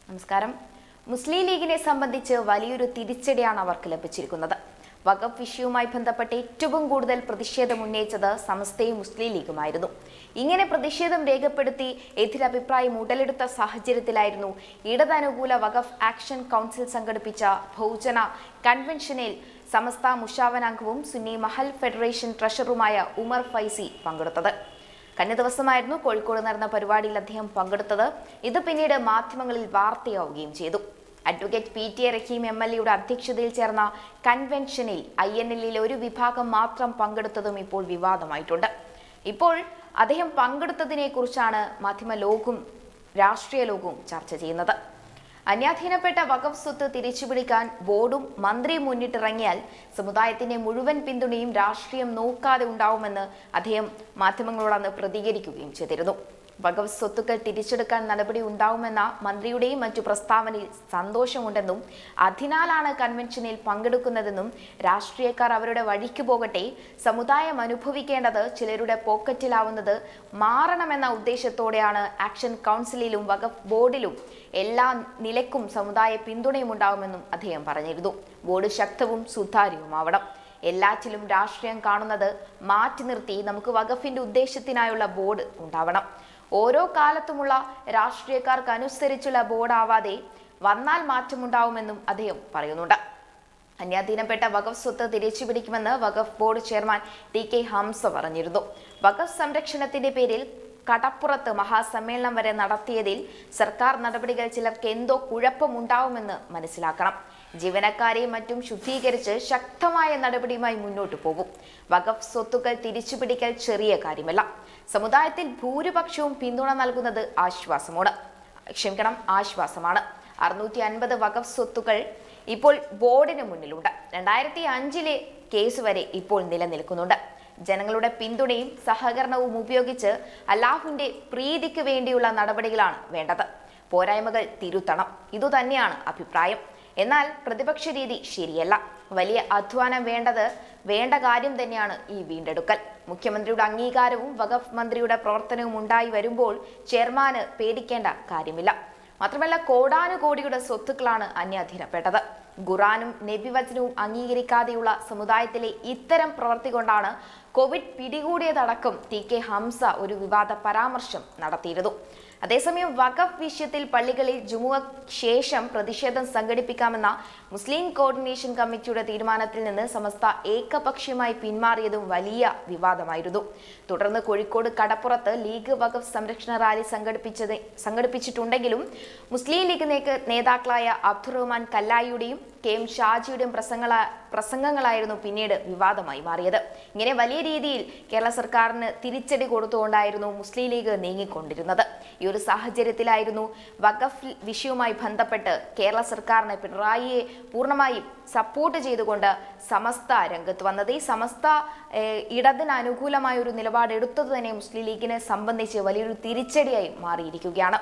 നമസ്കാരം മുസ്ലിം ലീഗിനെ സംബന്ധിച്ച് വലിയൊരു തിരിച്ചടിയാണ് അവർക്ക് ലഭിച്ചിരിക്കുന്നത് വഖഫ് വിഷയവുമായി ബന്ധപ്പെട്ട് ഏറ്റവും കൂടുതൽ പ്രതിഷേധം ഉന്നയിച്ചത് സമസ്തയും മുസ്ലിം ലീഗുമായിരുന്നു ഇങ്ങനെ പ്രതിഷേധം രേഖപ്പെടുത്തി എതിരഭിപ്രായം ഉടലെടുത്ത സാഹചര്യത്തിലായിരുന്നു ഇടതനുകൂല വഖഫ് ആക്ഷൻ കൗൺസിൽ സംഘടിപ്പിച്ച ബഹുജന കൺവെൻഷനിൽ സമസ്ത മുഷാവൻ അംഗവും സുന്നി മഹൽ ഫെഡറേഷൻ ട്രഷററുമായ ഉമർ ഫൈസി പങ്കെടുത്തത് കഴിഞ്ഞ ദിവസമായിരുന്നു കോഴിക്കോട് നടന്ന പരിപാടിയിൽ അദ്ദേഹം പങ്കെടുത്തത് ഇത് പിന്നീട് മാധ്യമങ്ങളിൽ വാർത്തയാവുകയും ചെയ്തു advocate P T A Rahim M L എയുടെ അധ്യക്ഷതയിൽ ചേർന്ന കൺവെൻഷനിൽ ഐ എൻ എല്ലിലെ ഒരു വിഭാഗം മാത്രം പങ്കെടുത്തതും ഇപ്പോൾ വിവാദമായിട്ടുണ്ട് ഇപ്പോൾ അദ്ദേഹം പങ്കെടുത്തതിനെ കുറിച്ചാണ് മാധ്യമ ലോകവും രാഷ്ട്രീയ ലോകവും ചർച്ച ചെയ്യുന്നത് അന്യാധീനപ്പെട്ട വഖഫ് സ്വത്ത് തിരിച്ചുപിടിക്കാൻ ബോർഡും മന്ത്രിയും മുന്നിട്ടിറങ്ങിയാൽ സമുദായത്തിന്റെ മുഴുവൻ പിന്തുണയും രാഷ്ട്രീയം നോക്കാതെ ഉണ്ടാവുമെന്ന് അദ്ദേഹം മാധ്യമങ്ങളോട് അന്ന് പ്രതികരിക്കുകയും ചെയ്തിരുന്നു വഖഫ് സ്വത്തുക്കൾ തിരിച്ചെടുക്കാൻ നടപടി ഉണ്ടാവുമെന്ന മന്ത്രിയുടെയും മറ്റു പ്രസ്താവനയിൽ സന്തോഷമുണ്ടെന്നും അതിനാലാണ് കൺവെൻഷനിൽ പങ്കെടുക്കുന്നതെന്നും രാഷ്ട്രീയക്കാർ അവരുടെ വഴിക്ക് പോകട്ടെ സമുദായം അനുഭവിക്കേണ്ടത് ചിലരുടെ പോക്കറ്റിലാവുന്നത് മാറണമെന്ന ഉദ്ദേശത്തോടെയാണ് ആക്ഷൻ കൗൺസിലിലും വഖഫ് ബോർഡിലും എല്ലാ നിലക്കും സമുദായ പിന്തുണയും ഉണ്ടാവുമെന്നും അദ്ദേഹം പറഞ്ഞിരുന്നു ബോർഡ് ശക്തവും സുതാര്യവുമാവണം എല്ലാറ്റിലും രാഷ്ട്രീയം കാണുന്നത് മാറ്റി നിർത്തി നമുക്ക് വഖഫിന്റെ ഉദ്ദേശത്തിനായുള്ള ബോർഡ് ഉണ്ടാവണം ഓരോ കാലത്തുമുള്ള രാഷ്ട്രീയക്കാർക്ക് അനുസരിച്ചുള്ള ബോർഡാവാതെ വന്നാൽ മാറ്റമുണ്ടാവുമെന്നും അദ്ദേഹം പറയുന്നുണ്ട് അന്യാധീനപ്പെട്ട വഖഫ് സ്വത്ത് തിരിച്ചുപിടിക്കുമെന്ന് വഖഫ് board chairman T K Hamza പറഞ്ഞിരുന്നു വഖഫ് സംരക്ഷണത്തിന്റെ പേരിൽ കടപ്പുറത്ത് മഹാസമ്മേളനം വരെ നടത്തിയതിൽ സർക്കാർ നടപടികൾ ചിലർക്ക് എന്തോ കുഴപ്പമുണ്ടാവുമെന്ന് മനസ്സിലാക്കണം ജീവനക്കാരെയും മറ്റും ശുദ്ധീകരിച്ച് ശക്തമായ നടപടിയുമായി മുന്നോട്ടു പോകും വഖഫ് സ്വത്തുക്കൾ തിരിച്ചുപിടിക്കൽ ചെറിയ കാര്യമല്ല സമുദായത്തിൽ ഭൂരിപക്ഷവും പിന്തുണ നൽകുന്നത് ആശ്വാസമാണ് ക്ഷമിക്കണം ആശ്വാസമാണ് അറുന്നൂറ്റി അൻപത് വഖഫ് സ്വത്തുക്കൾ ഇപ്പോൾ ബോർഡിന് മുന്നിലുണ്ട് രണ്ടായിരത്തി അഞ്ചിലെ കേസ് വരെ ഇപ്പോൾ നിലനിൽക്കുന്നുണ്ട് ജനങ്ങളുടെ പിന്തുണയും സഹകരണവും ഉപയോഗിച്ച് അല്ലാഹുവിന്റെ പ്രീതിക്ക് വേണ്ടിയുള്ള നടപടികളാണ് വേണ്ടത് പോരായ്മകൾ തിരുത്തണം ഇതുതന്നെയാണ് അഭിപ്രായം എന്നാൽ പ്രതിപക്ഷ രീതി ശരിയല്ല വലിയ അധ്വാനം വേണ്ടത് വേണ്ട കാര്യം തന്നെയാണ് ഈ വീണ്ടെടുക്കൽ മുഖ്യമന്ത്രിയുടെ അംഗീകാരവും വഖഫ് മന്ത്രിയുടെ പ്രവർത്തനവും ഉണ്ടായി വരുമ്പോൾ ചെയർമാന് പേടിക്കേണ്ട കാര്യമില്ല മാത്രമല്ല കോടാനുകോടിയുടെ സ്വത്തുക്കളാണ് അന്യാധീനപ്പെട്ടത് ഖുറാനും നബിവചനവും അംഗീകരിക്കാതെയുള്ള സമുദായത്തിലെ ഇത്തരം പ്രവൃത്തി കൊണ്ടാണ് കോവിഡ് പിടികൂടിയതടക്കം ടി കെ ഹംസ ഒരു വിവാദ പരാമർശം നടത്തിയിരുന്നു അതേസമയം വഖഫ് വിഷയത്തിൽ പള്ളികളിൽ ജുമുഅ ശേഷം പ്രതിഷേധം സംഘടിപ്പിക്കാമെന്ന മുസ്ലിം കോർഡിനേഷൻ കമ്മിറ്റിയുടെ തീരുമാനത്തിൽ നിന്ന് സമസ്ത ഏകപക്ഷീയമായി പിന്മാറിയതും വലിയ വിവാദമായിരുന്നു തുടർന്ന് കോഴിക്കോട് കടപ്പുറത്ത് ലീഗ് വഖഫ് സംരക്ഷണ റാലി സംഘടിപ്പിച്ചത് സംഘടിപ്പിച്ചിട്ടുണ്ടെങ്കിലും മുസ്ലിം ലീഗ് നേക്ക് നേതാക്കളായ അബ്ദുറഹ്മാൻ കല്ലായിയുടെയും കെ എം ഷാജിയുടെയും പ്രസംഗങ്ങള പ്രസംഗങ്ങളായിരുന്നു പിന്നീട് വിവാദമായി മാറിയത് ഇങ്ങനെ വലിയ രീതിയിൽ കേരള സർക്കാരിന് തിരിച്ചടി കൊടുത്തുകൊണ്ടായിരുന്നു മുസ്ലിം ലീഗ് നീങ്ങിക്കൊണ്ടിരുന്നത് ഈ ഒരു സാഹചര്യത്തിലായിരുന്നു വഖഫ് വിഷയവുമായി ബന്ധപ്പെട്ട് കേരള സർക്കാരിന് പിണറായിയെ പൂർണ്ണമായും സപ്പോർട്ട് ചെയ്തുകൊണ്ട് സമസ്ത രംഗത്ത് വന്നത് ഈ സമസ്ത ഏഹ്, ഇടതിന് അനുകൂലമായ ഒരു നിലപാട് എടുത്തത് തന്നെ മുസ്ലിം ലീഗിനെ സംബന്ധിച്ച് വലിയൊരു തിരിച്ചടിയായി മാറിയിരിക്കുകയാണ്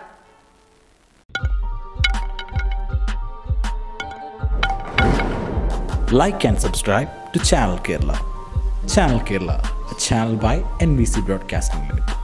like and subscribe to Channel Kerala. Channel Kerala, a channel by NBC Broadcasting Limited.